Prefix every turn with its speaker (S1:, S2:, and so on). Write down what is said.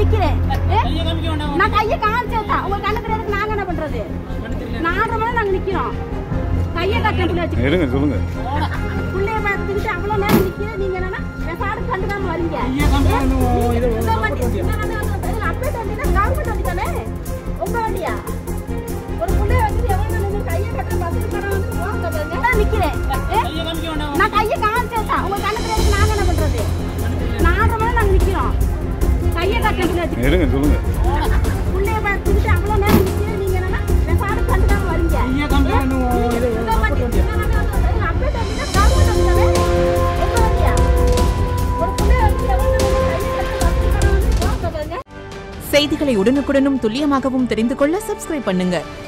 S1: நிக்கிறேன் ஏ? நான் கையை காமிச்சேன் உங்க கண்ணு தெரியாதுக்கு நாங்க என்ன பண்றது நாலரை மணி நாங்க நிக்கிறோம் கையை கட்டின பிள்ளை வச்சு
S2: இருங்க சொல்லுங்க
S1: பிள்ளைய பார்த்துக்கிட்டு அவ்வளவு நேரம் நிக்கிறேன் நீங்க என்னன்னா விசாடு கண்டுக்காம வரீங்க அப்பேட் வண்டினா கவர்மெண்ட் வண்டி தானே உங்க வண்டியா ஒரு பிள்ளைய வச்சுட்டு எவ்வளவு நேரம் நின்னு கையை கட்டுற பஸ்ஸுக்கு படம் வந்து போங்க பாருங்க நான் நிக்கிறேன் ஏ? நான் கையை காமிச்சேன் உங்க கண்ணு தெரியாதுக்கு நாங்க என்ன பண்றது நாலரை மணி நாங்க நிக்கிறோம் கையை கட்டின பிள்ளை வச்சு
S2: இருங்க சொல்லுங்க
S1: பிள்ளைய பார்த்துக்கிட்டு அவ்வளவு நேரம் நிக்கிறேன் நீங்க என்னன்னா விசாடு கண்டுக்காம வரீங்க உங்க வண்டி அப்பேட் வண்டினா கவர்மெண்ட் வண்டி தானே உங்க வண்டியா ஒரு பிள்ளைய வச்சுட்டு எவ்வளவு நேரம் நின்னு கையை கட்டுற பஸ்ஸுக்கு படம் வந்து போங்க பாருங்க
S3: செய்திகளை உடனுக்குடனும் துல்லியமாகவும் தெரிந்து கொள்ள சப்ஸ்கிரைப் பண்ணுங்க